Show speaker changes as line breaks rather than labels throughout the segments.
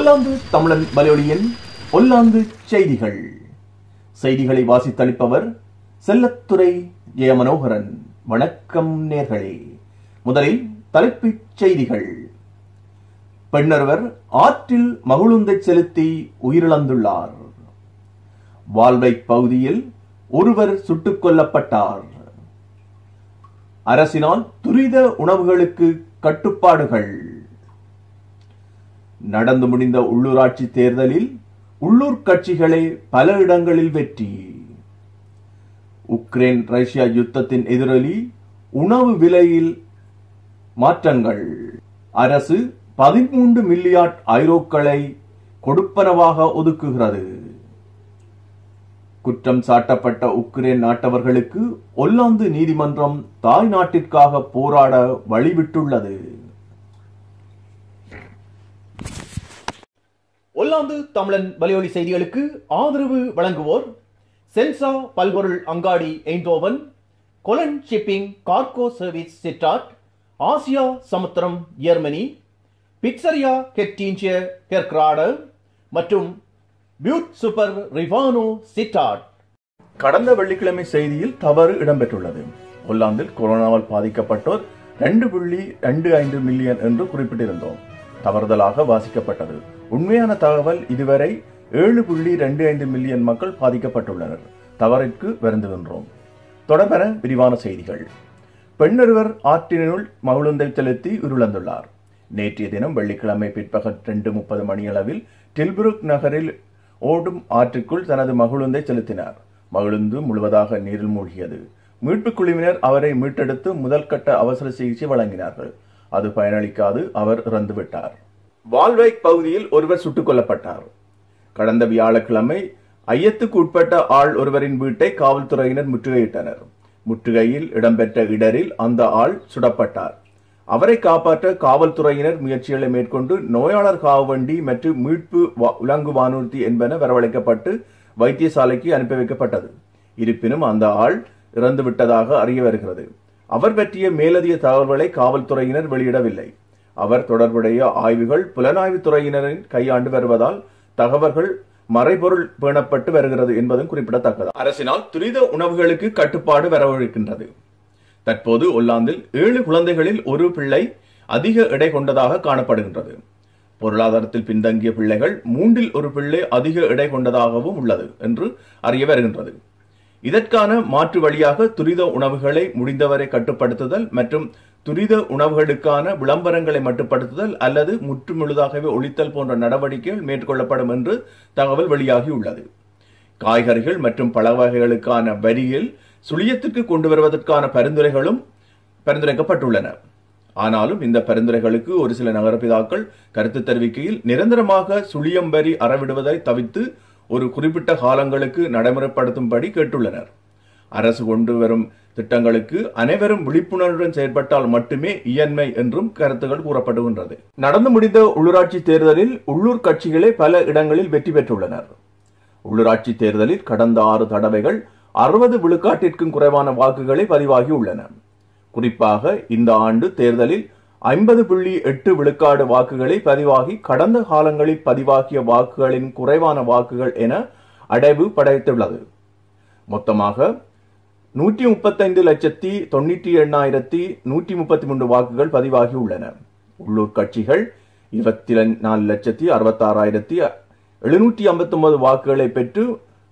ஒல்லாந்து தமிழன் மலையொலியின் ஒல்லாந்து செய்திகள் செய்திகளை வாசித்தளிப்பவர் செல்லத்துறை ஜெயமனோகரன் வணக்கம் நேர்களே முதலில் தலைப்புச் செய்திகள் பெண்ணொருவர் ஆற்றில் மகுழுந்தை செலுத்தி உயிரிழந்துள்ளார் வால்வை பகுதியில் ஒருவர் சுட்டுக் கொல்லப்பட்டார் அரசினால் துரித உணவுகளுக்கு கட்டுப்பாடுகள் நடந்து முடிந்த உள்ளூராட்சி தேர்தலில் உள்ளூர் கட்சிகளே பல இடங்களில் வெற்றி உக்ரைன் ரஷ்யா யுத்தத்தின் எதிரொலி உணவு விலையில் மாற்றங்கள் அரசு பதிமூன்று மில்லியார்ட் ஐரோக்களை கொடுப்பனவாக ஒதுக்குகிறது குற்றம் சாட்டப்பட்ட உக்ரைன் நாட்டவர்களுக்கு ஒல்லாந்து நீதிமன்றம் தாய் நாட்டிற்காக போராட வழிவிட்டுள்ளது ஒல்லாந்து தமிழன் வலையொலி செய்திகளுக்கு ஆதரவு வழங்குவோர் சென்சா பல்பொருள் அங்காடி எய்ந்தோவன் கொலன் shipping cargo service Sittard Asia சமுத்திரம் ஜெர்மனி பிட்சரியா கெட்டீஞ்சிய கெர்க்ராடர் மற்றும் பியூட் சூப்பர் ரிவானோ சிட்டாட் கடந்த வெள்ளிக்கிழமை செய்தியில் தவறு இடம்பெற்றுள்ளது ஒல்லாந்தில் கொரோனாவால் பாதிக்கப்பட்டோர் ரெண்டு புள்ளி ரெண்டு ஐந்து மில்லியன் என்று குறிப்பிட்டிருந்தோம் தவறுதலாக வாசிக்கப்பட்டது உண்மையான தகவல் இதுவரை ஏழு புள்ளி ரெண்டு ஐந்து மில்லியன் மக்கள் பாதிக்கப்பட்டுள்ளனர் தவறிற்கு வருந்துகின்றோம் தொடர்பென விரிவான செய்திகள் பெண்ணொருவர் ஆற்றினுள் மகுழுந்தை செலுத்தி உருளந்துள்ளார் நேற்றைய தினம் வெள்ளிக்கிழமை பிற்பகல் ரெண்டு முப்பது மணியளவில் டில்புருக் நகரில் ஓடும் ஆற்றுக்குள் தனது மகுழுந்தை செலுத்தினார் மகிழுந்து முழுவதாக நீரில் மூழ்கியது மீட்புக் குழுவினர் அவரை மீட்டெடுத்து முதல் கட்ட அவசர சிகிச்சை வழங்கினார்கள் அது பயனளிக்காது அவர் இறந்துவிட்டார் வால்வைக் பகுதியில் ஒருவர் சுட்டுக் கொல்லப்பட்டார் கடந்த வியாழக்கிழமை ஐயத்துக்கு உட்பட்ட ஆள் ஒருவரின் வீட்டை காவல்துறையினர் முற்றுகையிட்டனர் முற்றுகையில் இடம்பெற்ற இடரில் அந்த ஆள் சுடப்பட்டார் அவரை காப்பாற்ற காவல்துறையினர் முயற்சிகளை மேற்கொண்டு நோயாளர் காவண்டி மற்றும் மீட்பு வா- உலங்கு வானூர்தி என்பன வரவழைக்கப்பட்டு வைத்தியசாலைக்கு அனுப்பி வைக்கப்பட்டது இருப்பினும் அந்த ஆள் இறந்துவிட்டதாக அறிய வருகிறது அவர் பற்றிய மேலதிக தகவல்களை காவல்துறையினர் வெளியிடவில்லை அவர் தொடர்புடைய ஆய்வுகள் புலனாய்வுத் துறையினரின் கையாண்டு வருவதால் தகவல்கள் மறைபொருள் பேணப்பட்டு வருகிறது என்பதும் குறிப்பிடத்தக்கது அரசினால் துரித உணவுகளுக்கு கட்டுப்பாடு வரவிருக்கின்றது தற்போது ஒல்லாந்தில் ஏழு குழந்தைகளில் ஒரு பிள்ளை அதிக எடை கொண்டதாக காணப்படுகின்றது பொருளாதாரத்தில் பின்தங்கிய பிள்ளைகள் மூன்றில் ஒரு பிள்ளை அதிக எடை கொண்டதாகவும் உள்ளது என்று அறிய வருகின்றது இதற்கான மாற்று வழியாக துரித உணவுகளை முடிந்தவரை கட்டுப்படுத்துதல் மற்றும் துரித உணவுகளுக்கான விளம்பரங்களை மட்டுப்படுத்துதல் அல்லது முற்றுமுழுதாகவே ஒழித்தல் போன்ற நடவடிக்கைகள் மேற்கொள்ளப்படும் என்று தகவல் வெளியாகியுள்ளது காய்கறிகள் மற்றும் பழ வகைகளுக்கான வரியில் சுழியத்திற்கு கொண்டு வருவதற்கான பரிந்துரைகளும் பரிந்துரைக்கப்பட்டுள்ளன ஆனாலும் இந்த பரிந்துரைகளுக்கு ஒரு சில நகரபிதாக்கள் கருத்து தெரிவிக்கையில் நிரந்தரமாக சுழியம் வரி அறவிடுவதை தவிர்த்து ஒரு குறிப்பிட்ட காலங்களுக்கு நடைமுறைப்படுத்தும்படி கேட்டுள்ளனர் அரசு கொண்டு வரும் திட்டங்களுக்கு அனைவரும் விழிப்புணர்வுடன் செயற்பட்டால் மட்டுமே இயன்மை என்றும் கருத்துகள் கூறப்படுகின்றது நடந்து முடிந்த உள்ளூராட்சி தேர்தலில் உள்ளூர் கட்சிகளே பல இடங்களில் வெற்றி பெற்றுள்ளனர் உள்ளூராட்சி தேர்தலில் கடந்த ஆறு தடவைகள் அறுபது விழுக்காட்டிற்கும் குறைவான வாக்குகளே பதிவாகி உள்ளன குறிப்பாக இந்த ஆண்டு தேர்தலில் ஐம்பது புள்ளி எட்டு விழுக்காடு வாக்குகளை பதிவாகி கடந்த காலங்களில் பதிவாகிய வாக்குகளின் குறைவான வாக்குகள் என அடைவு படைத்துள்ளது மொத்தமாக நூற்றி முப்பத்தைந்து லட்சத்தி தொண்ணூற்றி எண்ணாயிரத்தி நூற்றி முப்பத்தி மூன்று வாக்குகள் பதிவாகி உள்ளன உள்ளூர் கட்சிகள் இருபத்தி நாலு லட்சத்தி அறுபத்தாறாயிரத்தி எழுநூற்றி ஐம்பத்தி ஒன்பது வாக்குகளை பெற்று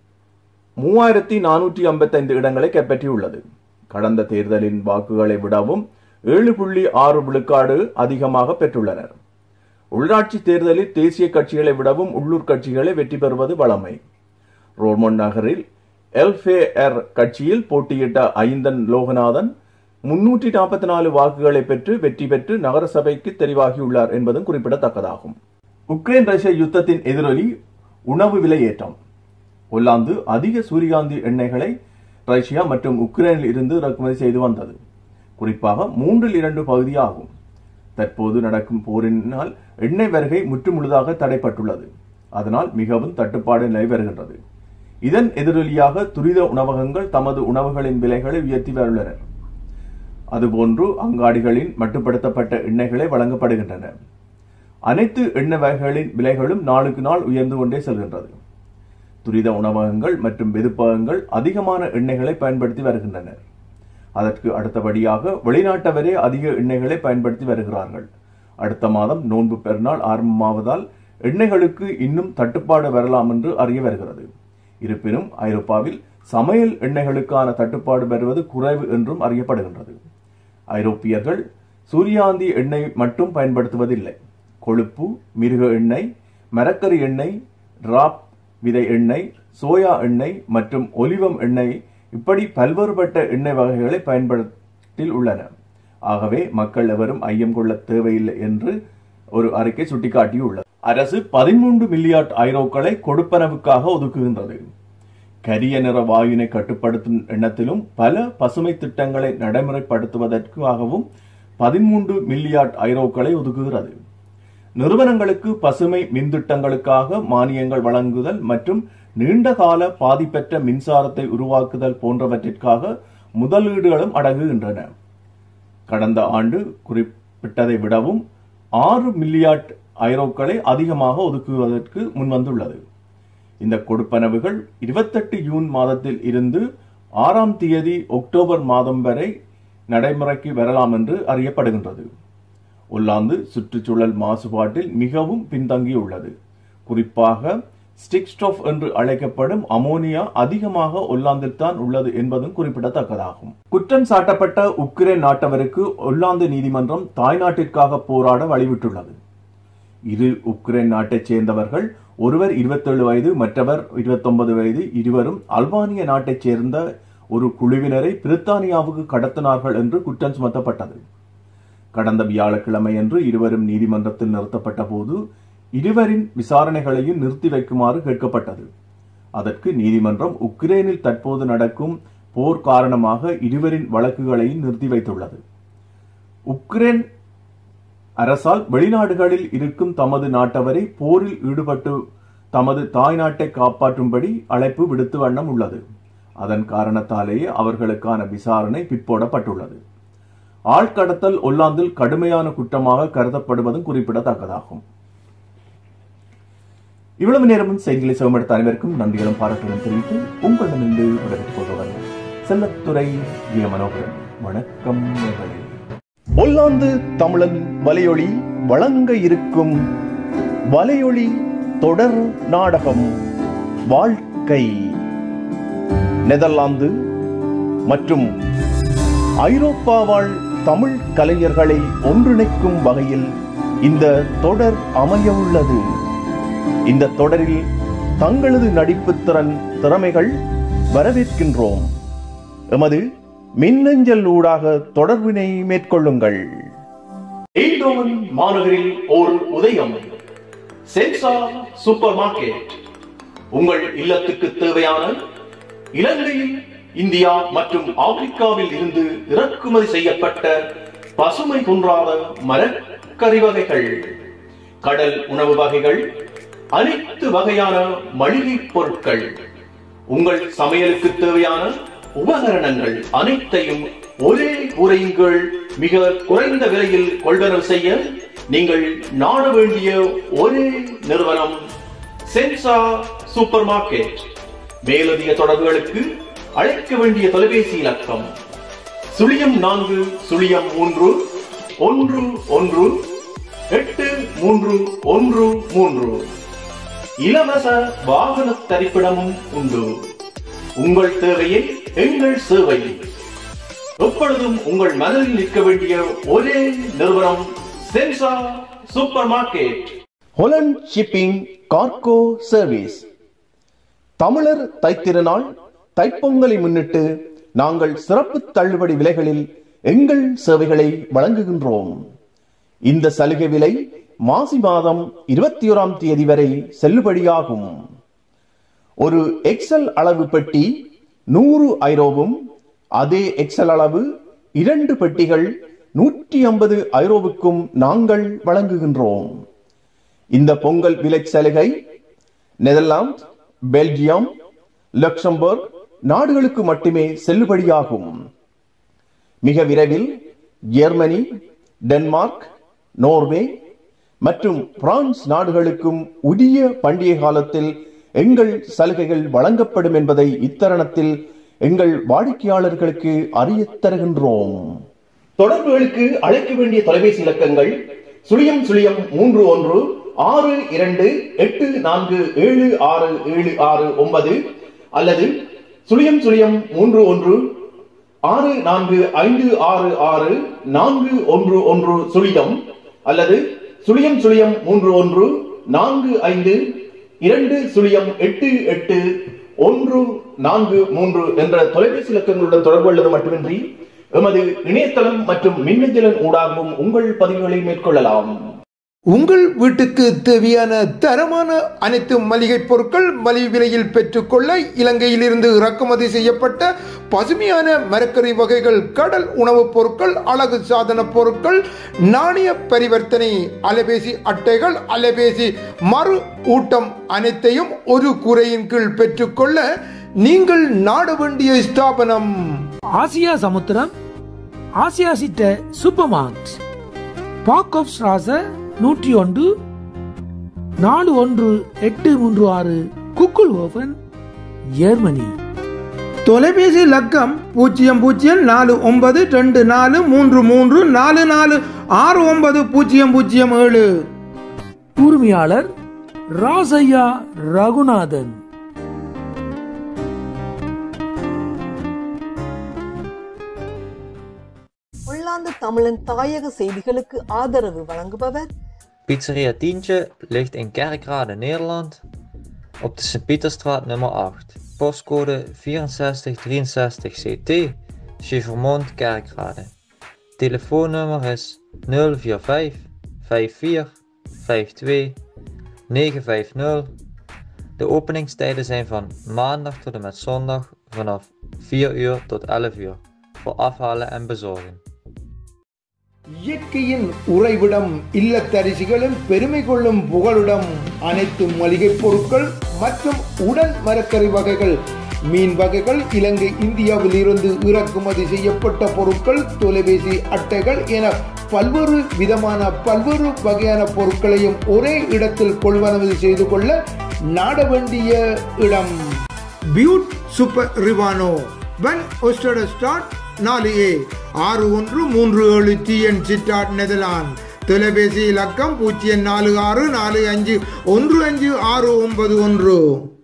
மூவாயிரத்தி நானூற்றி ஐம்பத்தைந்து இடங்களை கைப்பற்றியுள்ளது கடந்த தேர்தலின் வாக்குகளை விடவும் ஏழு புள்ளி ஆறு விழுக்காடு அதிகமாக பெற்றுள்ளனர் உள்ளாட்சி தேர்தலில் தேசிய கட்சிகளை விடவும் உள்ளூர் கட்சிகளே வெற்றி பெறுவது வழமை ரோமன் நகரில் எல்ஃபேர் கட்சியில் போட்டியிட்ட ஐந்தன் லோகநாதன் முன்னூற்றி நாற்பத்தி நாலு வாக்குகளை பெற்று வெற்றி பெற்று நகரசபைக்கு தெரிவாகியுள்ளார் என்பதும் குறிப்பிடத்தக்கதாகும் உக்ரைன் ரஷ்ய யுத்தத்தின் எதிரொலி உணவு விலை ஏற்றம் ஒல்லாந்து அதிக சூரியகாந்தி எண்ணெய்களை ரஷ்யா மற்றும் உக்ரைனில் இருந்து இறக்குமதி செய்து வந்தது குறிப்பாக மூன்றில் இரண்டு பகுதியாகும் தற்போது நடக்கும் போரினால் எண்ணெய் வருகை முற்றுமுழுதாக தடைப்பட்டுள்ளது அதனால் மிகவும் தட்டுப்பாடு நிலை வருகின்றது இதன் எதிரொலியாக துரித உணவகங்கள் தமது உணவுகளின் விலைகளை உயர்த்தி வருள்ளனர் அதுபோன்று அங்காடிகளின் மட்டுப்படுத்தப்பட்ட எண்ணெய்களை வழங்கப்படுகின்றன
அனைத்து எண்ணெய் வகைகளின் விலைகளும் நாளுக்கு நாள் உயர்ந்து கொண்டே செல்கின்றது துரித உணவகங்கள் மற்றும் வெதுப்பகங்கள் அதிகமான எண்ணெய்களை பயன்படுத்தி வருகின்றனர் அதற்கு அடுத்தபடியாக வெளிநாட்டவரே அதிக எண்ணெய்களை பயன்படுத்தி வருகிறார்கள் அடுத்த மாதம் நோன்பு பெருநாள் ஆரம்பமாவதால் எண்ணெய்களுக்கு இன்னும் தட்டுப்பாடு வரலாம் என்று அறிய வருகிறது இருப்பினும் ஐரோப்பாவில் சமையல் எண்ணெய்களுக்கான தட்டுப்பாடு வருவது குறைவு என்றும் அறியப்படுகின்றது ஐரோப்பியர்கள் சூரியாந்தி எண்ணெய் மட்டும் பயன்படுத்துவதில்லை கொழுப்பு மிருக எண்ணெய் மரக்கறி எண்ணெய் டிராப் விதை எண்ணெய் சோயா எண்ணெய் மற்றும் ஒலிவம் எண்ணெய் இப்படி பல்வேறுபட்ட எண்ணெய் வகைகளை பயன்படுத்தில் உள்ளன ஆகவே மக்கள் எவரும் ஐயம் கொள்ள தேவையில்லை என்று ஒரு அறிக்கை சுட்டிக்காட்டியுள்ளது அரசு பதிமூன்று மில்லியார்ட் ஐரோக்களை கொடுப்பனவுக்காக ஒதுக்குகின்றது கரிய நிற வாயுனை கட்டுப்படுத்தும் எண்ணத்திலும் பல பசுமை திட்டங்களை நடைமுறைப்படுத்துவதற்காகவும் பதிமூன்று மில்லியார்ட் ஐரோக்களை ஒதுக்குகிறது நிறுவனங்களுக்கு பசுமை மின் திட்டங்களுக்காக மானியங்கள் வழங்குதல் மற்றும் நீண்டகால பாதிப்பற்ற மின்சாரத்தை உருவாக்குதல் போன்றவற்றிற்காக முதலீடுகளும் அடங்குகின்றன கடந்த ஆண்டு குறிப்பிட்டதை விடவும் ஆறு மில்லியார்ட் ஐரோக்களை அதிகமாக ஒதுக்குவதற்கு முன்வந்துள்ளது இந்த கொடுப்பனவுகள் இருபத்தெட்டு ஜூன் மாதத்தில் இருந்து ஆறாம் தேதி அக்டோபர் மாதம் வரை நடைமுறைக்கு வரலாம் என்று அறியப்படுகின்றது ஒல்லாந்து சுற்றுச்சூழல் மாசுபாட்டில் மிகவும் பின்தங்கியுள்ளது குறிப்பாக ஸ்டிக்ஸ்டோஃப் என்று அழைக்கப்படும் அமோனியா அதிகமாக ஒல்லாந்தில் தான் உள்ளது என்பதும் குறிப்பிடத்தக்கதாகும் குற்றம் சாட்டப்பட்ட உக்ரைன் நாட்டவருக்கு ஒல்லாந்து நீதிமன்றம் தாய்நாட்டிற்காக போராட வழிவிட்டுள்ளது இரு உக்ரைன் நாட்டைச் சேர்ந்தவர்கள் ஒருவர் 27 வயது மற்றவர் 29 வயது இருவரும் அல்பானிய நாட்டைச் சேர்ந்த ஒரு குழுவினரை பிரித்தானியாவுக்கு கடத்தினார்கள் என்று குற்றம் சுமத்தப்பட்டது கடந்த வியாழக்கிழமையன்று இருவரும் நீதிமன்றத்தில் நிறுத்தப்பட்ட போது இருவரின் விசாரணைகளையும் நிறுத்தி வைக்குமாறு கேட்கப்பட்டது அதற்கு நீதிமன்றம் உக்ரைனில் தற்போது நடக்கும் போர் காரணமாக இருவரின் வழக்குகளையும் நிறுத்தி வைத்துள்ளது உக்ரைன் அரசால் வெளிநாடுகளில் இருக்கும் தமது நாட்டவரை போரில் ஈடுபட்டு தமது தாய்நாட்டை காப்பாற்றும்படி அழைப்பு விடுத்து வண்ணம் உள்ளது அதன் காரணத்தாலேயே அவர்களுக்கான விசாரணை பிற்போடப்பட்டுள்ளது ஆழ்கடத்தல் ஒல்லாந்தில் கடுமையான குற்றமாக கருதப்படுவதும் குறிப்பிடத்தக்கதாகும் இவ்வளவு நேரமும் செய்திகளை சிவமெடுத்த அனைவருக்கும் நன்றிகளும் பாராட்டுகளும் தெரிவித்து உங்களிடமிருந்து விடைபெற்றுக் கொள்பவன் செல்லத்துறை ஜிய மனோகரன் வணக்கம் நேயர்களே.
ஒல்லாந்து தமிழன் வலையொலி வழங்க இருக்கும் வலையொலி தொடர் நாடகம் வாழ்க்கை நெதர்லாந்து மற்றும் ஐரோப்பா வாழ் தமிழ் கலைஞர்களை ஒன்றிணைக்கும் வகையில் இந்த தொடர் அமைய உள்ளது இந்த தொடரில் தங்களது நடிப்பு திறன் திறமைகள் வரவேற்கின்றோம் எமது மின்னஞ்சல் ஊடாக தொடர்பினை மேற்கொள்ளுங்கள் எய்தோவன் மாநகரில் ஓர் உதயம் சென்சா சூப்பர் மார்க்கெட் உங்கள் இல்லத்துக்கு தேவையான இலங்கையில் இந்தியா மற்றும் ஆப்பிரிக்காவில் இருந்து இறக்குமதி செய்யப்பட்ட பசுமை குன்றாத மரக்கறி வகைகள் கடல் உணவு வகைகள் அனைத்து வகையான மளிகை பொருட்கள் உங்கள் சமையலுக்கு தேவையான உபகரணங்கள் அனைத்தையும் ஒரே உரையுங்கள் மிக குறைந்த விலையில் கொள்வனவு செய்ய நீங்கள் நாட வேண்டிய ஒரே நிறுவனம் சென்சா சூப்பர் மார்க்கெட் மேலதிக தொடர்புகளுக்கு அழைக்க வேண்டிய தொலைபேசி இலக்கம் சுழியம் நான்கு சுழியம் மூன்று ஒன்று ஒன்று எட்டு மூன்று ஒன்று மூன்று இலவச வாகன தரிப்பிடமும் உண்டு உங்கள் தேவையை எங்கள் சேவை எப்பொழுதும் உங்கள் மனதில் நிற்க வேண்டிய ஒரே நிறுவனம் சென்சா super market Holland shipping cargo service தமிழர் தைத்திருநாள் தைப்பொங்கலை முன்னிட்டு நாங்கள் சிறப்பு தள்ளுபடி விலைகளில் எங்கள் சேவைகளை வழங்குகின்றோம் இந்த சலுகை விலை மாசி மாதம் இருபத்தி ஓராம் தேதி வரை செல்லுபடியாகும் ஒரு எக்ஸல் அளவு பெட்டி நூறு ஐரோவும் அதே எக்ஸல் அளவு இரண்டு பெட்டிகள் நூற்றி ஐம்பது ஐரோவுக்கும் நாங்கள் வழங்குகின்றோம் இந்த பொங்கல் விலை சலுகை நெதர்லாந்து பெல்ஜியம் லக்சம்பர்க் நாடுகளுக்கு மட்டுமே செல்லுபடியாகும் மிக விரைவில் ஜெர்மனி டென்மார்க் நோர்வே மற்றும் பிரான்ஸ் நாடுகளுக்கும் உரிய பண்டிகை காலத்தில் எங்கள் சலுகைகள் வழங்கப்படும் என்பதை இத்தருணத்தில் எங்கள் வாடிக்கையாளர்களுக்கு அறியத் தருகின்றோம் தொடர்புகளுக்கு அழைக்க வேண்டிய தொலைபேசி இலக்கங்கள் சுழியம் சுழியம் மூன்று ஒன்று ஆறு இரண்டு எட்டு நான்கு ஏழு ஆறு ஏழு ஆறு ஒன்பது அல்லது சுழியம் சுழியம் மூன்று ஒன்று ஆறு நான்கு ஐந்து ஆறு ஆறு நான்கு ஒன்று ஒன்று சுழியம் அல்லது சுழியம் சுழியம் மூன்று ஒன்று நான்கு ஐந்து இரண்டு சுழியம் எட்டு எட்டு ஒன்று நான்கு மூன்று என்ற தொலைபேசி இலக்கங்களுடன் தொடர்பு கொள்வது மட்டுமின்றி எமது இணையதளம் மற்றும் மின்னஞ்சலன் ஊடாகவும் உங்கள் பதிவுகளை மேற்கொள்ளலாம்
உங்கள் வீட்டுக்கு தேவையான தரமான அனைத்து மளிகை பொருட்கள் மலிவு விலையில் பெற்றுக்கொள்ள இலங்கையிலிருந்து இறக்குமதி செய்யப்பட்ட பசுமையான மரக்கறி வகைகள் கடல் உணவுப் பொருட்கள் அழகு சாதன பொருட்கள் நாணய பரிவர்த்தனை அலைபேசி அட்டைகள் அலைபேசி மறு ஊட்டம் அனைத்தையும் ஒரு கூரையின் கீழ் பெற்றுக்கொள்ள நீங்கள் நாட வேண்டிய ஸ்தாபனம்
ஆசியா சமுத்திரம் ஆசியா சிட்ட சூப்பர் மார்ட் பாக் ஆஃப் ஸ்ராச நூற்றி ஒன்று நாலு ஒன்று எட்டு மூன்று ஆறு குக்குல் ஓபன் ஜெர்மனி
தொலைபேசி இலக்கம் பூஜ்ஜியம் பூஜ்ஜியம் நாலு ஒன்பது ரெண்டு நாலு மூன்று மூன்று நாலு நாலு ஆறு ஒன்பது பூஜ்ஜியம் பூஜ்ஜியம் ஏழு
உரிமையாளர் ராசையா ரகுநாதன்
உள்ளாந்து தமிழன் தாயக செய்திகளுக்கு ஆதரவு வழங்குபவர்
Pizzeria Tientje ligt in Kerkrade, Nederland, op de Sint-Pieterstraat nummer 8. Postcode 6463 CT, Chevermond, Kerkrade. Telefoonnummer is 045 54 52 950. De openingstijden zijn van maandag tot en met zondag vanaf 4 uur tot 11 uur voor afhalen en bezorgen.
இயற்கையின் உறைவிடம் இல்லத்தரிசிகளும் பெருமை கொள்ளும் புகழுடம் அனைத்து மளிகை பொருட்கள் மற்றும் உடன் மரக்கறி வகைகள் மீன் வகைகள் இலங்கை இந்தியாவில் இருந்து இறக்குமதி செய்யப்பட்ட பொருட்கள் தொலைபேசி அட்டைகள் என பல்வேறு விதமான பல்வேறு வகையான பொருட்களையும் ஒரே இடத்தில் கொள்வனவு செய்து கொள்ள நாட வேண்டிய இடம் பியூட் சூப்பர் ரிவானோ வென் ஒஸ்டட் ஸ்டார்ட் நாலு ஏ ஆறு ஒன்று மூன்று ஏழு டிஎன் சிட்டாட் நெதர்லாந்து தொலைபேசி இலக்கம் பூஜ்ஜியம் நாலு ஆறு நாலு அஞ்சு ஒன்று அஞ்சு ஆறு ஒன்பது ஒன்று